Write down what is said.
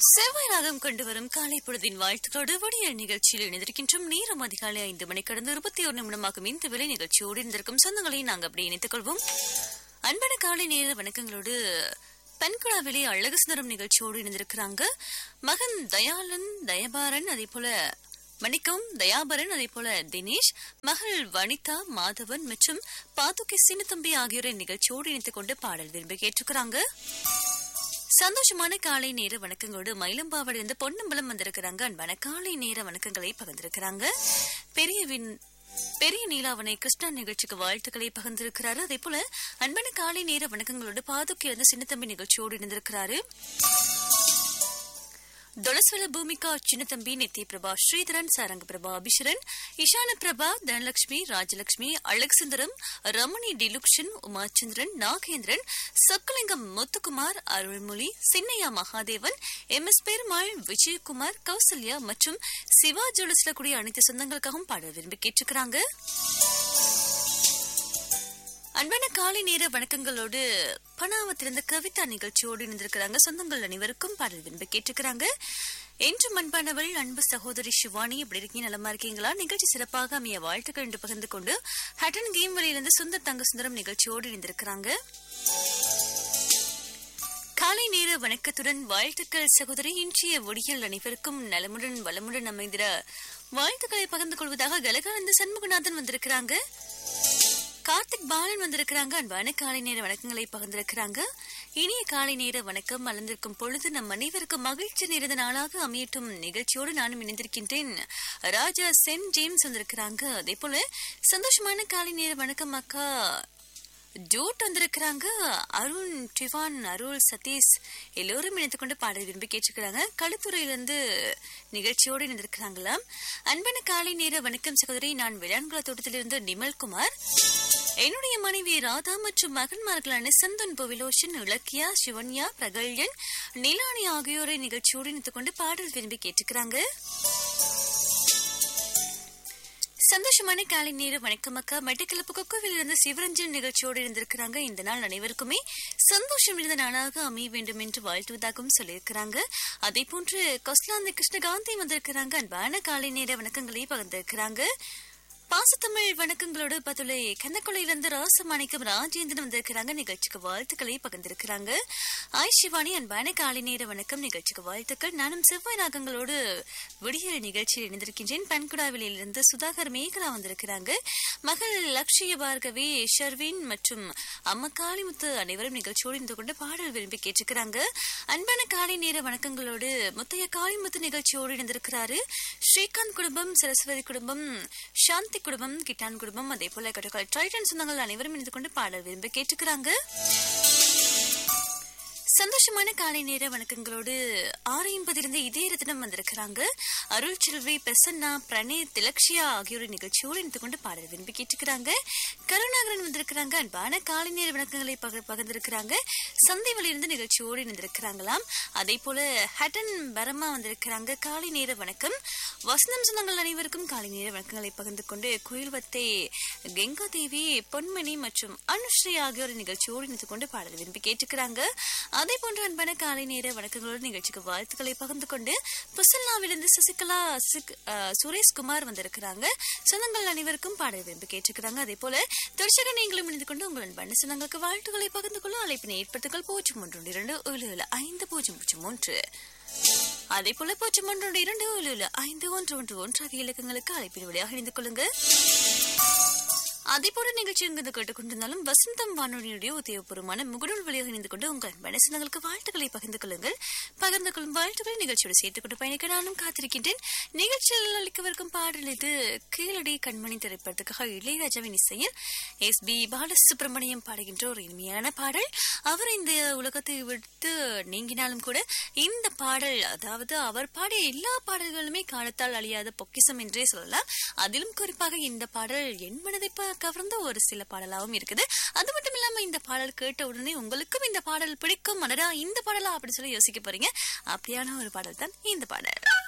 செவ்வாய் ராகம் கொண்டு வரும் காலை பொழுதின் வாழ்த்துக்களோடு விடியல் நிகழ்ச்சியில் இணைந்திருக்கின்றோம் நேரம் அதிகாலை ஐந்து மணி கடந்து இருபத்தி ஒரு நிமிடமாகும் இந்த விலை நிகழ்ச்சியோடு இருந்திருக்கும் சொந்தங்களை நாங்கள் அப்படி இணைத்துக் கொள்வோம் அன்பான காலை நேர வணக்கங்களோடு பெண்குழாவிலே அழகு சுந்தரம் நிகழ்ச்சியோடு இணைந்திருக்கிறாங்க மகன் தயாளன் தயபாரன் அதே போல மணிக்கம் தயாபரன் அதே போல தினேஷ் மகள் வனிதா மாதவன் மற்றும் பாதுகை சின்னத்தம்பி ஆகியோரை நிகழ்ச்சியோடு இணைத்துக் கொண்டு பாடல் விரும்பி கேட்டுக்கிறாங்க சந்தோஷமான காலை நேர வணக்கங்களோடு மயிலம்பாவடி இருந்து பொன்னம்பலம் வந்திருக்கிறாங்க அன்பான காலை நேர வணக்கங்களை பகிர்ந்திருக்கிறாங்க பெரியவின் பெரிய நீலாவணை கிருஷ்ணா நிகழ்ச்சிக்கு வாழ்த்துக்களை பகிர்ந்திருக்கிறாரு அதே போல அன்பான காலை நேர வணக்கங்களோடு பாதுக்கி இருந்து சின்னத்தம்பி நிகழ்ச்சியோடு இணைந்திருக்கிறாரு தொலஸ்வல பூமிகா சின்னத்தம்பி நித்ய பிரபா ஸ்ரீதரன் சாரங்க பிரபா அபிஷரன் இஷான பிரபா தனலட்சுமி ராஜலட்சுமி அழகுசுந்தரம் ரமணி டிலுக்ஷன் உமாச்சந்திரன் நாகேந்திரன் சொக்கலிங்கம் முத்துக்குமார் அருள்மொழி சின்னையா மகாதேவன் எம் எஸ் பெருமாள் விஜயகுமார் கௌசல்யா மற்றும் சிவா ஜுவல்ஸ்ல கூடிய அனைத்து சொந்தங்களுக்காகவும் பாட விரும்பி கேட்டுக்கிறாங்க அன்பான காலை நேர வணக்கங்களோடு பணாவத்திலிருந்து கவிதா நிகழ்ச்சியோடு இணைந்திருக்கிறாங்க சொந்தங்கள் அனைவருக்கும் பாடல் விரும்பி கேட்டுக்கிறாங்க என்றும் அன்பானவள் அன்பு சகோதரி சிவானி எப்படி இருக்கீங்க நலமா இருக்கீங்களா நிகழ்ச்சி சிறப்பாக அமைய வாழ்த்துக்கள் என்று பகிர்ந்து கொண்டு ஹட்டன் கேம் வழியிலிருந்து சுந்தர் தங்க சுந்தரம் நிகழ்ச்சியோடு இணைந்திருக்கிறாங்க காலை நேர வணக்கத்துடன் வாழ்த்துக்கள் சகோதரி இன்றைய ஒடியல் அனைவருக்கும் நலமுடன் வளமுடன் அமைந்திர வாழ்த்துக்களை பகிர்ந்து கொள்வதாக கலகானந்த சண்முகநாதன் வந்திருக்கிறாங்க கார்த்திக் பாலன் வந்திருக்கிறாங்க அன்பான காலை நேர வணக்கங்களை பகிர்ந்திருக்கிறாங்க இனிய காலை நேர வணக்கம் மலர்ந்திருக்கும் பொழுது நம் அனைவருக்கும் மகிழ்ச்சி நிறைந்த நாளாக அமையட்டும் நிகழ்ச்சியோடு நானும் இணைந்திருக்கின்றேன் ராஜா சென்ட் ஜேம்ஸ் வந்திருக்கிறாங்க அதே போல சந்தோஷமான காலை நேர வணக்கம் அக்கா ஜோட் வந்திருக்கிறாங்க அருண் டிவான் அருள் சதீஷ் எல்லோரும் இணைத்துக் கொண்டு பாடல் விரும்பி கேட்டிருக்கிறாங்க களுத்துறையிலிருந்து நிகழ்ச்சியோடு இணைந்திருக்கிறாங்களாம் அன்பான காலை நேர வணக்கம் சகோதரி நான் விளான்குள தோட்டத்திலிருந்து நிமல்குமார் என்னுடைய மனைவி ராதா மற்றும் மகன்மார்களான சந்தன் புவிலோஷன் இலக்கியா சிவன்யா பிரகல்யன் நிலானி ஆகியோரை நிகழ்ச்சியோடு இணைத்துக் கொண்டு பாடல் விரும்பி கேட்டுக்கிறாங்க சந்தோஷமான காலை நேர வணக்கம் அக்கா மெட்டக்கிழப்பு கொக்கோவில் இருந்து சிவரஞ்சன் நிகழ்ச்சியோடு இருந்திருக்கிறாங்க இந்த நாள் அனைவருக்குமே சந்தோஷம் இருந்த நாளாக அமைய வேண்டும் என்று வாழ்த்துவதாகவும் சொல்லியிருக்கிறாங்க அதே போன்று கொஸ்லாந்தி கிருஷ்ணகாந்தி வந்திருக்கிறாங்க அன்பான காலை நேர வணக்கங்களை பகிர்ந்திருக்கிறாங்க பாசத்தமிழ் வணக்கங்களோடு பத்துளை கந்தக்குளையிலிருந்து ராசமாணிக்கம் ராஜேந்திரன் வந்திருக்கிறாங்க நிகழ்ச்சிக்கு வாழ்த்துக்களை பகிர்ந்திருக்கிறாங்க ஆய் சிவானி அன்பான காலை நேர வணக்கம் நிகழ்ச்சிக்கு வாழ்த்துக்கள் நானும் செவ்வாய் ராகங்களோடு விடியல் நிகழ்ச்சியில் இணைந்திருக்கின்றேன் பன்குடாவிலிருந்து சுதாகர் மேகலா வந்திருக்கிறாங்க மகள் லக்ஷய பார்கவி ஷர்வின் மற்றும் அம்மா காளிமுத்து அனைவரும் நிகழ்ச்சியோடு இருந்து கொண்டு பாடல் விரும்பி கேட்டுக்கிறாங்க அன்பான காலை நேர வணக்கங்களோடு முத்தைய காளிமுத்து நிகழ்ச்சியோடு இணைந்திருக்கிறாரு ஸ்ரீகாந்த் குடும்பம் சரஸ்வதி குடும்பம் சாந்தி குடும்பம் கிட்டான் குடும்பம் அதே போல கட்டுக்கால் டைட்டன் சொந்தங்கள் அனைவரும் இணைந்து கொண்டு பாடல் விரும்பி கேட்டுக்கிறாங்க சந்தோஷமான காலை நேர வணக்கங்களோடு ஆறு எண்பதிலிருந்து இதே ரத்தினம் வந்திருக்கிறாங்க அருள் செல்வி பிரசன்னா பிரணீத் திலக்ஷியா ஆகியோர் நிகழ்ச்சியோடு இணைந்து கொண்டு பாடல் விரும்பி கேட்டுக்கிறாங்க கருணாகரன் வந்திருக்கிறாங்க அன்பான காலை நேர வணக்கங்களை பகிர் பகிர்ந்திருக்கிறாங்க சந்தைவெளியிலிருந்து நிகழ்ச்சியோடு இணைந்திருக்கிறாங்களாம் அதே போல ஹட்டன் பரமா வந்திருக்கிறாங்க காலை நேர வணக்கம் வசந்தம் சொந்தங்கள் அனைவருக்கும் காலை நேர வணக்கங்களை பகிர்ந்து கொண்டு குயில்வத்தை கங்கா தேவி பொன்மணி மற்றும் அனுஸ்ரீ ஆகியோர் நிகழ்ச்சியோடு இணைந்து கொண்டு பாடல் விரும்பி கேட்டுக்கிறாங்க அதே போன்ற அன்பான காலை நேர வணக்கங்களோடு நிகழ்ச்சிக்கு வாழ்த்துக்களை பகிர்ந்து கொண்டு புசல்லாவிலிருந்து சசிகலா சிக்- அஹ், சுரேஷ்குமார் வந்திருக்கிறாங்க சொந்தங்கள் அனைவருக்கும் பாடல் விரும்பி கேட்டிருக்கிறாங்க அதே போல தொடர்ச்சியாக நீங்களும் இணைந்து கொண்டு உங்கள் அன்பான சொந்தங்களுக்கு வாழ்த்துக்களை பகிர்ந்து கொள்ள அழைப்பினை ஏற்படுத்துங்கள் பூஜ்ஜியம் ஒன்று ஒன்று இரண்டு ஏழு ஏழு ஐந்து பூஜ்ஜியம் பூஜ்ஜியம் ஒன்று அதே போல பூஜ்ஜியம் ஒன்று ஒன்று இரண்டு ஏழு ஏழு ஐந்து ஒன்று ஒன்று ஒன்று ஆகிய இலக்கங்களுக்கு அழைப்பின் வழியாக இணைந்து கொள்ளுங்க அதே போல நிகழ்ச்சி எங்கு கேட்டுக்கொண்டிருந்தாலும் வசந்தம் வானொலியுடைய உதயபூர்வமான முகநூல் வழியாக இணைந்து கொண்டு உங்கள் மனசினங்களுக்கு வாழ்த்துக்களை பகிர்ந்து கொள்ளுங்கள் பகிர்ந்து கொள்ளும் வாழ்த்துக்களை நிகழ்ச்சியோடு சேர்த்துக் கொண்டு பயணிக்க நானும் காத்திருக்கின்றேன் நிகழ்ச்சியில் அளிக்கவிருக்கும் பாடல் இது கீழடி கண்மணி திரைப்படத்துக்காக இளையராஜாவின் இசையில் எஸ் பி பாலசுப்ரமணியம் பாடுகின்ற ஒரு இனிமையான பாடல் அவர் இந்த உலகத்தை விட்டு நீங்கினாலும் கூட இந்த பாடல் அதாவது அவர் பாடிய எல்லா பாடல்களுமே காலத்தால் அழியாத பொக்கிசம் என்றே சொல்லலாம் அதிலும் குறிப்பாக இந்த பாடல் என் மனதை ப- கவர்ந்த ஒரு சில பாடலாகவும் இருக்குது அது மட்டும் இல்லாம இந்த பாடல் கேட்ட உடனே உங்களுக்கும் இந்த பாடல் பிடிக்கும் மனடா இந்த பாடலா அப்படி சொல்லி யோசிக்க போறீங்க அப்படியான ஒரு பாடல் தான் இந்த பாடல்